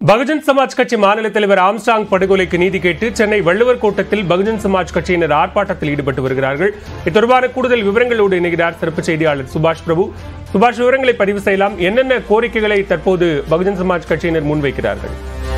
பகுஜன் சமாஜ் கட்சி மாநில தலைவர் ஆம்ஸ்டாங் படுகொலைக்கு நீதி கேட்டு சென்னை வள்ளுவர் கோட்டத்தில் பகுஜன் சமாஜ் கட்சியினர் ஆர்ப்பாட்டத்தில் ஈடுபட்டு வருகிறார்கள் இது தொடர்பான கூடுதல் விவரங்களோடு இணைகிறார் சிறப்பு செய்தியாளர் சுபாஷ் பிரபு சுபாஷ் விவரங்களை பதிவு செய்யலாம் என்னென்ன கோரிக்கைகளை தற்போது பகுஜன் சமாஜ் கட்சியினர் முன்வைக்கிறார்கள்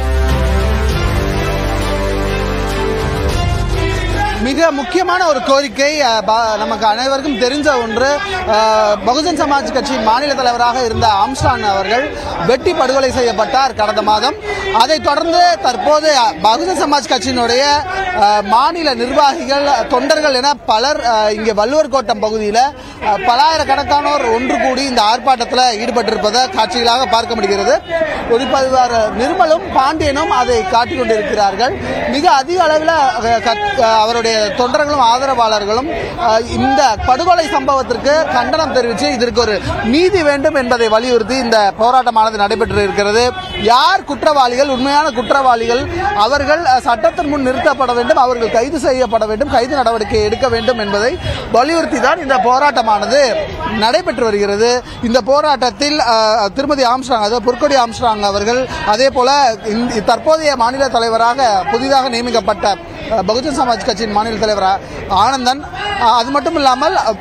மிக முக்கியமான ஒரு கோரிக்கை அஹ், ப- நமக்கு அனைவருக்கும் தெரிஞ்ச ஒன்று அஹ், பகுஜன் சமாஜ் கட்சியின் மாநில தலைவராக இருந்த ஆம்ஸ்டான் அவர்கள் வெட்டி படுகொலை செய்யப்பட்டார் கடந்த மாதம் அதைத் தொடர்ந்து தற்போது அஹ், பகுஜன் சமாஜ் கட்சியினுடைய அஹ், மாநில நிர்வாகிகள் தொண்டர்கள் என பலர் அஹ், இங்கே வள்ளுவர் கோட்டம் பகுதியில் அஹ், பலாயிரக்கணக்கானோர் ஒன்று கூடி இந்த ஆர்ப்பாட்டத்தில் ஈடுபட்டிருப்பதை காட்சிகளாக பார்க்க முடிகிறது ஒளிப்பதிவாளர் நிர்மலும் பாண்டியனும் அதை காட்டிக் கொண்டிருக்கிறார்கள் மிக அதிக அளவில் அஹ், கத்- அஹ், அவருடைய தொண்டர்களும் ஆதரவாளர்களும் அஹ், இந்த படுகொலை சம்பவத்திற்கு கண்டனம் தெரிவித்து இதற்கு ஒரு நீதி வேண்டும் என்பதை வலியுறுத்தி இந்த போராட்டமானது நடைபெற்று இருக்கிறது யார் குற்றவாளிகள் உண்மையான குற்றவாளிகள் அவர்கள் அஹ், சட்டத்தின் முன் நிறுத்தப்பட வேண்டும் அவர்கள் கைது செய்யப்பட வேண்டும் கைது நடவடிக்கை எடுக்க வேண்டும் என்பதை வலியுறுத்தி தான் இந்த போராட்டமானது நடைபெற்று வருகிறது இந்த போராட்டத்தில் அஹ், திருமதி ஆம்ஸ்ட்ராங் அதாவது பொற்கொடி ஆம்ஸ்ட்ராங் அவர்கள் அதே போல இந்த- தற்போதைய மாநில தலைவராக புதிதாக நியமிக்கப்பட்ட அஹ், பகுஜன் சமாஜ் கட்சியின் மாநில தலைவர் ஆ- ஆனந்தன் அஹ், அது மட்டும் இல்லாமல் அஹ்,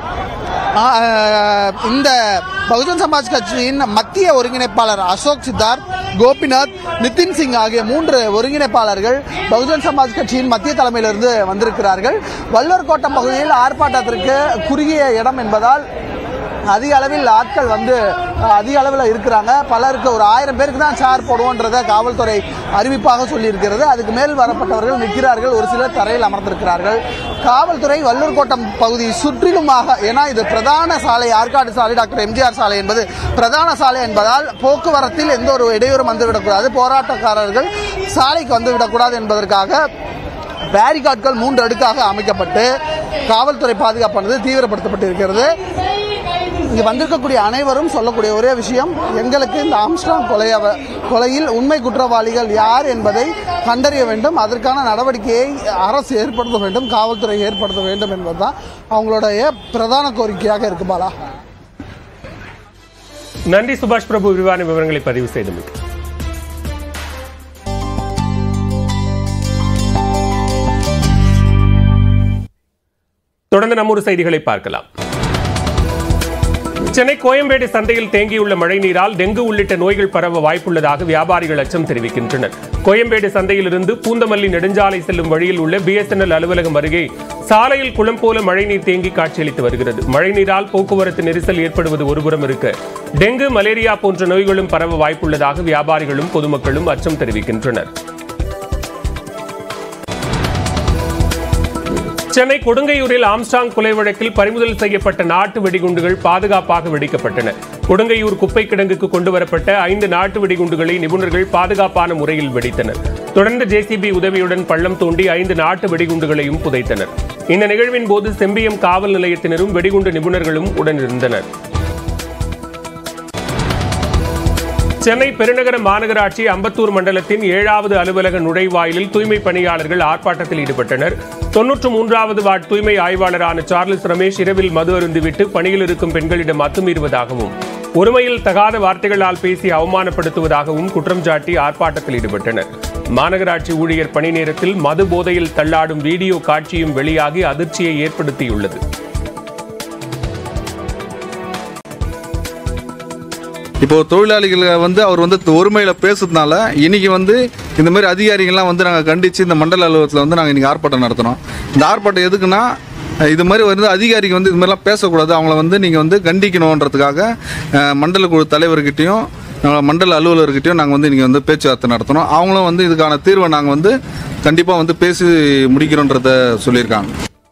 அஹ், இந்த பகுஜன் சமாஜ் கட்சியின் மத்திய ஒருங்கிணைப்பாளர் அசோக் சித்தார்த் கோபிநாத் நிதின் சிங் ஆகிய மூன்று ஒருங்கிணைப்பாளர்கள் பகுஜன் சமாஜ் கட்சியின் மத்திய தலைமையிலிருந்து வந்திருக்கிறார்கள் வள்ளுவர் கோட்டம் பகுதியில் ஆர்ப்பாட்டத்திற்கு குறுகிய இடம் என்பதால் அதிக அளவில் ஆட்கள் வந்து அஹ், அதிக அளவில் இருக்கிறாங்க பலருக்கு ஒரு ஆயிரம் பேருக்கு தான் சேர் போடுவோன்றதை காவல்துறை அறிவிப்பாக சொல்லியிருக்கிறது அதுக்கு மேல் வரப்பட்டவர்கள் நிற்கிறார்கள் ஒரு சிலர் தரையில் அமர்ந்திருக்கிறார்கள் காவல்துறை வள்ளூர் கோட்டம் பகுதி சுற்றிலுமாக ஏன்னா இது பிரதான சாலை ஆற்காடு சாலை டாக்டர் எம்ஜிஆர் சாலை என்பது பிரதான சாலை என்பதால் போக்குவரத்தில் எந்த ஒரு இடையூறும் வந்துவிடக்கூடாது போராட்டக்காரர்கள் சாலைக்கு வந்துவிடக்கூடாது என்பதற்காக பேரிகார்ட்கள் மூன்று அடுக்காக அமைக்கப்பட்டு காவல்துறை பாதுகாப்பானது தீவிரப்படுத்தப்பட்டு இருக்கிறது இங்க வந்திருக்கக்கூடிய அனைவரும் சொல்லக்கூடிய ஒரே விஷயம் எங்களுக்கு இந்த ஆம்ஸ்ட்ராங் கொலை கொலையில் உண்மை குற்றவாளிகள் யார் என்பதை கண்டறிய வேண்டும் அதற்கான நடவடிக்கையை அரசு ஏற்படுத்த வேண்டும் காவல்துறை ஏற்படுத்த வேண்டும் என்பதுதான் அவங்களுடைய பிரதான கோரிக்கையாக இருக்கு பாலா நன்றி சுபாஷ் பிரபு விரிவான விவரங்களை பதிவு செய்தமைக்கு தொடர்ந்து நம்மொரு செய்திகளை பார்க்கலாம் சென்னை கோயம்பேடு சந்தையில் தேங்கியுள்ள மழைநீரால் டெங்கு உள்ளிட்ட நோய்கள் பரவ வாய்ப்புள்ளதாக வியாபாரிகள் அச்சம் தெரிவிக்கின்றனர் கோயம்பேடு சந்தையிலிருந்து பூந்தமல்லி நெடுஞ்சாலை செல்லும் வழியில் உள்ள பிஎஸ்என்எல் அலுவலகம் அருகே சாலையில் குளம் போல மழைநீர் தேங்கி காட்சியளித்து வருகிறது மழைநீரால் போக்குவரத்து நெரிசல் ஏற்படுவது ஒருபுறம் இருக்க டெங்கு மலேரியா போன்ற நோய்களும் பரவ வாய்ப்புள்ளதாக வியாபாரிகளும் பொதுமக்களும் அச்சம் தெரிவிக்கின்றனர் சென்னை கொடுங்கையூரில் ஆம்ஸ்டாங் கொலை வழக்கில் பறிமுதல் செய்யப்பட்ட நாட்டு வெடிகுண்டுகள் பாதுகாப்பாக வெடிக்கப்பட்டன கொடுங்கையூர் குப்பை கிடங்குக்கு கொண்டுவரப்பட்ட ஐந்து நாட்டு வெடிகுண்டுகளை நிபுணர்கள் பாதுகாப்பான முறையில் வெடித்தனர் தொடர்ந்து ஜேசிபி உதவியுடன் பள்ளம் தோண்டி ஐந்து நாட்டு வெடிகுண்டுகளையும் புதைத்தனர் இந்த நிகழ்வின் போது செம்பியம் காவல் நிலையத்தினரும் வெடிகுண்டு நிபுணர்களும் உடனிருந்தனர் சென்னை பெருநகர மாநகராட்சி அம்பத்தூர் மண்டலத்தின் ஏழாவது அலுவலக நுழைவாயிலில் தூய்மை பணியாளர்கள் ஆர்ப்பாட்டத்தில் ஈடுபட்டனர் தொன்னூற்று மூன்றாவது வார்டு தூய்மை ஆய்வாளரான சார்லஸ் ரமேஷ் இரவில் மது அருந்திவிட்டு பணியில் இருக்கும் பெண்களிடம் அத்துமீறுவதாகவும் ஒருமையில் தகாத வார்த்தைகளால் பேசி அவமானப்படுத்துவதாகவும் குற்றம் சாட்டி ஆர்ப்பாட்டத்தில் ஈடுபட்டனர் மாநகராட்சி ஊழியர் பணி நேரத்தில் மது போதையில் தள்ளாடும் வீடியோ காட்சியும் வெளியாகி அதிர்ச்சியை ஏற்படுத்தியுள்ளது இப்போ தொழிலாளிகளை வந்து அவர் வந்து ஒருமையில பேசுறதுனால இன்னைக்கு வந்து இந்த மாதிரி அதிகாரிகள்லாம் வந்து நாங்கள் கண்டிச்சு இந்த மண்டல அலுவலகத்தில் வந்து நாங்கள் இன்னைக்கு ஆர்ப்பாட்டம் நடத்துறோம் இந்த ஆர்ப்பாட்டம் எதுக்குன்னா இது மாதிரி வந்து அதிகாரிகள் வந்து இது மாதிரிலாம் பேசக்கூடாது அவங்கள வந்து நீங்கள் வந்து கண்டிக்கணுன்றதுக்காக அஹ், மண்டல குழு தலைவர்கிட்டையும் நாங்கள் மண்டல அலுவலர்கிட்டையும் நாங்கள் வந்து இன்றைக்கி வந்து பேச்சுவார்த்தை நடத்தினோம் அவங்களும் வந்து இதுக்கான தீர்வை நாங்கள் வந்து கண்டிப்பாக வந்து பேசி முடிக்கிறோன்றத சொல்லியிருக்காங்க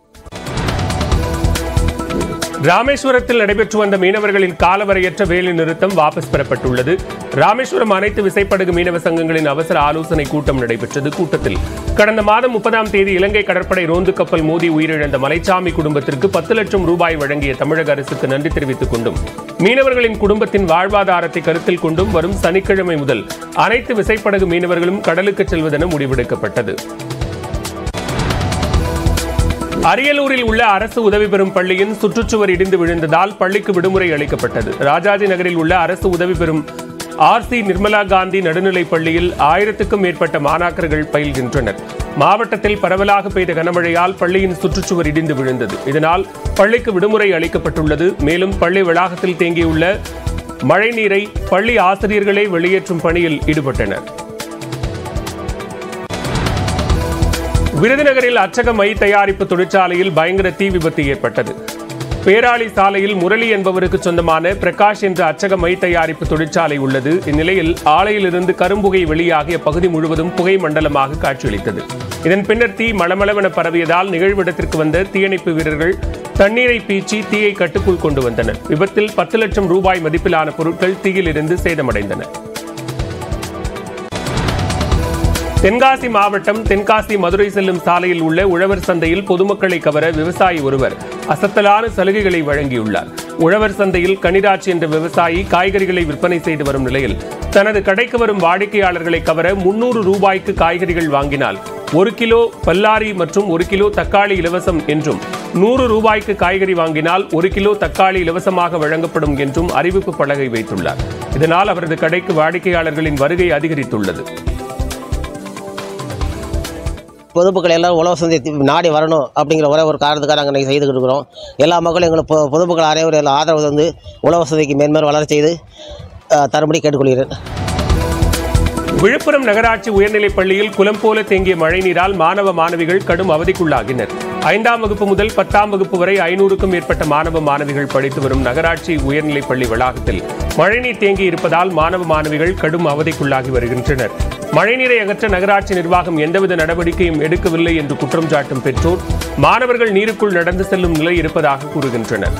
ராமேஸ்வரத்தில் நடைபெற்று வந்த மீனவர்களின் காலவரையற்ற வேலை நிறுத்தம் வாபஸ் பெறப்பட்டுள்ளது ராமேஸ்வரம் அனைத்து விசைப்படகு மீனவ சங்கங்களின் அவசர ஆலோசனை கூட்டம் நடைபெற்றது கூட்டத்தில் கடந்த மாதம் முப்பதாம் தேதி இலங்கை கடற்படை ரோந்து கப்பல் மோதி உயிரிழந்த மலைச்சாமி குடும்பத்திற்கு பத்து லட்சம் ரூபாய் வழங்கிய தமிழக அரசுக்கு நன்றி தெரிவித்துக் கொண்டும் மீனவர்களின் குடும்பத்தின் வாழ்வாதாரத்தை கருத்தில் கொண்டும் வரும் சனிக்கிழமை முதல் அனைத்து விசைப்படகு மீனவர்களும் கடலுக்கு செல்வதென முடிவெடுக்கப்பட்டது அரியலூரில் உள்ள அரசு உதவி பெறும் பள்ளியின் சுற்றுச்சுவர் இடிந்து விழுந்ததால் பள்ளிக்கு விடுமுறை அளிக்கப்பட்டது ராஜாஜி நகரில் உள்ள அரசு உதவி பெறும் ஆர் சி நிர்மலா காந்தி நடுநிலைப் பள்ளியில் ஆயிரத்துக்கும் மேற்பட்ட மாணாக்கர்கள் பயில்கின்றனர் மாவட்டத்தில் பரவலாக பெய்த கனமழையால் பள்ளியின் சுற்றுச்சுவர் இடிந்து விழுந்தது இதனால் பள்ளிக்கு விடுமுறை அளிக்கப்பட்டுள்ளது மேலும் பள்ளி வளாகத்தில் தேங்கியுள்ள மழைநீரை பள்ளி ஆசிரியர்களே வெளியேற்றும் பணியில் ஈடுபட்டனர் விருதுநகரில் அச்சக மை தயாரிப்பு தொழிற்சாலையில் பயங்கர தீ விபத்து ஏற்பட்டது பேராளி சாலையில் முரளி என்பவருக்கு சொந்தமான பிரகாஷ் என்ற அச்சக மை தயாரிப்பு தொழிற்சாலை உள்ளது இந்நிலையில் ஆலையிலிருந்து கரும்புகை வெளியாகிய பகுதி முழுவதும் புகை மண்டலமாக காட்சியளித்தது இதன் பின்னர் தீ மளமளவென பரவியதால் நிகழ்விடத்திற்கு வந்த தீயணைப்பு வீரர்கள் தண்ணீரை பீச்சி தீயை கட்டுக்குள் கொண்டு வந்தனர் விபத்தில் பத்து லட்சம் ரூபாய் மதிப்பிலான பொருட்கள் தீயிலிருந்து சேதமடைந்தன தென்காசி மாவட்டம் தென்காசி மதுரை செல்லும் சாலையில் உள்ள உழவர் சந்தையில் பொதுமக்களை கவர விவசாயி ஒருவர் அசத்தலான சலுகைகளை வழங்கியுள்ளார் உழவர் சந்தையில் கனிராட்சி என்ற விவசாயி காய்கறிகளை விற்பனை செய்து வரும் நிலையில் தனது கடைக்கு வரும் வாடிக்கையாளர்களை கவர முன்னூறு ரூபாய்க்கு காய்கறிகள் வாங்கினால் ஒரு கிலோ பல்லாரி மற்றும் ஒரு கிலோ தக்காளி இலவசம் என்றும் நூறு ரூபாய்க்கு காய்கறி வாங்கினால் ஒரு கிலோ தக்காளி இலவசமாக வழங்கப்படும் என்றும் அறிவிப்பு பலகை வைத்துள்ளார் இதனால் அவரது கடைக்கு வாடிக்கையாளர்களின் வருகை அதிகரித்துள்ளது பொதுமக்கள் எல்லாரும் உழவு சந்தை தி- நாடி வரணும் அப்படிங்கிற ஒரே ஒரு காரணத்துக்காக நாங்கள் இன்றைக்கி செய்துக்கிட்டு இருக்கிறோம் எல்லா மக்களும் எங்களுக்கு பொ- பொதுமக்கள் அனைவரும் எல்லா ஆதரவு தந்து உழவு சந்தைக்கு மேன்மேலும் வளர செய்து அஹ், தரும்படி கேட்டுக்கொள்கிறேன் விழுப்புரம் நகராட்சி உயர்நிலைப் பள்ளியில் குளம் போல தேங்கிய மழைநீரால் மாணவ மாணவிகள் கடும் அவதிக்குள்ளாகினர் ஐந்தாம் வகுப்பு முதல் பத்தாம் வகுப்பு வரை ஐநூறுக்கும் மேற்பட்ட மாணவ மாணவிகள் படித்து வரும் நகராட்சி உயர்நிலைப் பள்ளி வளாகத்தில் மழைநீர் தேங்கி இருப்பதால் மாணவ மாணவிகள் கடும் அவதிக்குள்ளாகி வருகின்றனர் மழைநீரை அகற்ற நகராட்சி நிர்வாகம் எந்தவித நடவடிக்கையும் எடுக்கவில்லை என்று குற்றம் சாட்டும் பெற்றோர் மாணவர்கள் நீருக்குள் நடந்து செல்லும் நிலை இருப்பதாக கூறுகின்றனர்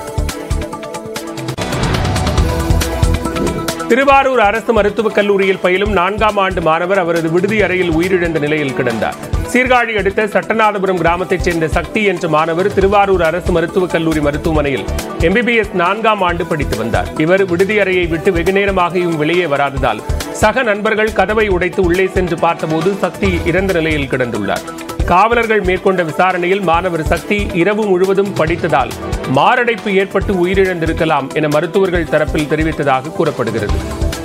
திருவாரூர் அரசு மருத்துவக் கல்லூரியில் பயிலும் நான்காம் ஆண்டு மாணவர் அவரது விடுதி அறையில் உயிரிழந்த நிலையில் கிடந்தார் சீர்காழி அடுத்த சட்டநாதபுரம் கிராமத்தைச் சேர்ந்த சக்தி என்ற மாணவர் திருவாரூர் அரசு மருத்துவக் கல்லூரி மருத்துவமனையில் எம்பிபிஎஸ் நான்காம் ஆண்டு படித்து வந்தார் இவர் விடுதி அறையை விட்டு வெகுநேரமாகியும் வெளியே வராததால் சக நண்பர்கள் கதவை உடைத்து உள்ளே சென்று பார்த்தபோது சக்தி இறந்த நிலையில் கிடந்துள்ளார் காவலர்கள் மேற்கொண்ட விசாரணையில் மாணவர் சக்தி இரவு முழுவதும் படித்ததால் மாரடைப்பு ஏற்பட்டு உயிரிழந்திருக்கலாம் என மருத்துவர்கள் தரப்பில் தெரிவித்ததாக கூறப்படுகிறது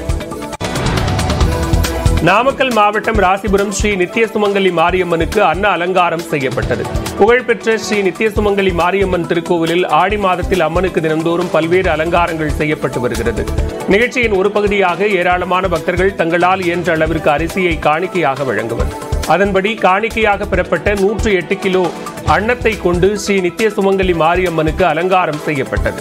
நாமக்கல் மாவட்டம் ராசிபுரம் ஸ்ரீ நித்திய சுமங்கலி மாரியம்மனுக்கு அன்ன அலங்காரம் செய்யப்பட்டது புகழ்பெற்ற ஸ்ரீ நித்திய சுமங்கலி மாரியம்மன் திருக்கோவிலில் ஆடி மாதத்தில் அம்மனுக்கு தினந்தோறும் பல்வேறு அலங்காரங்கள் செய்யப்பட்டு வருகிறது நிகழ்ச்சியின் ஒரு பகுதியாக ஏராளமான பக்தர்கள் தங்களால் இயன்ற அளவிற்கு அரிசியை காணிக்கையாக வழங்குவர் அதன்படி காணிக்கையாக பெறப்பட்ட நூற்று எட்டு கிலோ அன்னத்தை கொண்டு ஸ்ரீ நித்திய சுமங்கலி மாரியம்மனுக்கு அலங்காரம் செய்யப்பட்டது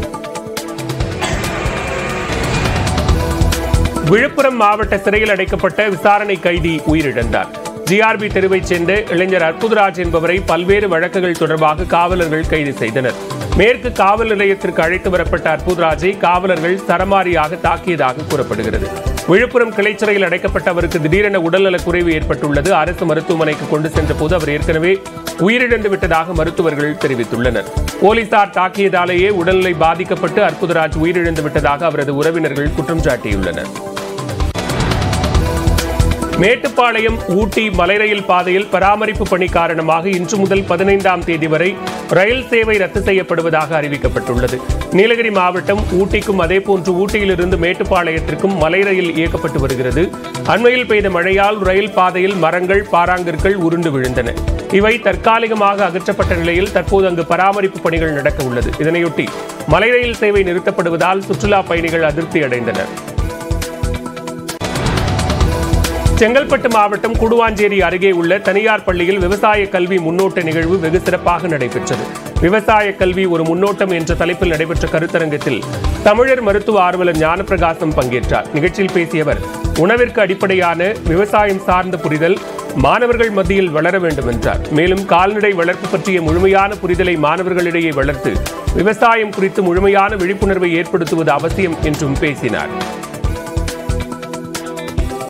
விழுப்புரம் மாவட்ட சிறையில் அடைக்கப்பட்ட விசாரணை கைதி உயிரிழந்தார் ஜிஆர்பி தெருவைச் சேர்ந்த இளைஞர் அற்புதராஜ் என்பவரை பல்வேறு வழக்குகள் தொடர்பாக காவலர்கள் கைது செய்தனர் மேற்கு காவல் நிலையத்திற்கு அழைத்து வரப்பட்ட அற்புதராஜை காவலர்கள் சரமாரியாக தாக்கியதாக கூறப்படுகிறது விழுப்புரம் கிளைச்சிறையில் அடைக்கப்பட்ட அவருக்கு திடீரென உடல்நலக் குறைவு ஏற்பட்டுள்ளது அரசு மருத்துவமனைக்கு கொண்டு சென்றபோது அவர் ஏற்கனவே உயிரிழந்து விட்டதாக மருத்துவர்கள் தெரிவித்துள்ளனர் போலீசார் தாக்கியதாலேயே உடல்நிலை பாதிக்கப்பட்டு அற்புதராஜ் உயிரிழந்து விட்டதாக அவரது உறவினர்கள் குற்றம் சாட்டியுள்ளனர் மேட்டுப்பாளையம் ஊட்டி மலை ரயில் பாதையில் பராமரிப்பு பணி காரணமாக இன்று முதல் பதினைந்தாம் தேதி வரை ரயில் சேவை ரத்து செய்யப்படுவதாக அறிவிக்கப்பட்டுள்ளது நீலகிரி மாவட்டம் ஊட்டிக்கும் அதேபோன்று ஊட்டியிலிருந்து மேட்டுப்பாளையத்திற்கும் மலை ரயில் இயக்கப்பட்டு வருகிறது அண்மையில் பெய்த மழையால் ரயில் பாதையில் மரங்கள் பாறாங்கற்கள் உருண்டு விழுந்தன இவை தற்காலிகமாக அகற்றப்பட்ட நிலையில் தற்போது அங்கு பராமரிப்பு பணிகள் நடக்க உள்ளது இதனையொட்டி மலை ரயில் சேவை நிறுத்தப்படுவதால் சுற்றுலா பயணிகள் அதிருப்தி அடைந்தனர் செங்கல்பட்டு மாவட்டம் குடுவாஞ்சேரி அருகே உள்ள தனியார் பள்ளியில் விவசாய கல்வி முன்னோட்ட நிகழ்வு வெகு சிறப்பாக நடைபெற்றது விவசாய கல்வி ஒரு முன்னோட்டம் என்ற தலைப்பில் நடைபெற்ற கருத்தரங்கத்தில் தமிழர் மருத்துவ ஆர்வலர் ஞானப்பிரகாசம் பங்கேற்றார் நிகழ்ச்சியில் பேசிய அவர் உணவிற்கு அடிப்படையான விவசாயம் சார்ந்த புரிதல் மாணவர்கள் மத்தியில் வளர வேண்டும் என்றார் மேலும் கால்நடை வளர்ப்பு பற்றிய முழுமையான புரிதலை மாணவர்களிடையே வளர்த்து விவசாயம் குறித்து முழுமையான விழிப்புணர்வை ஏற்படுத்துவது அவசியம் என்றும் பேசினார்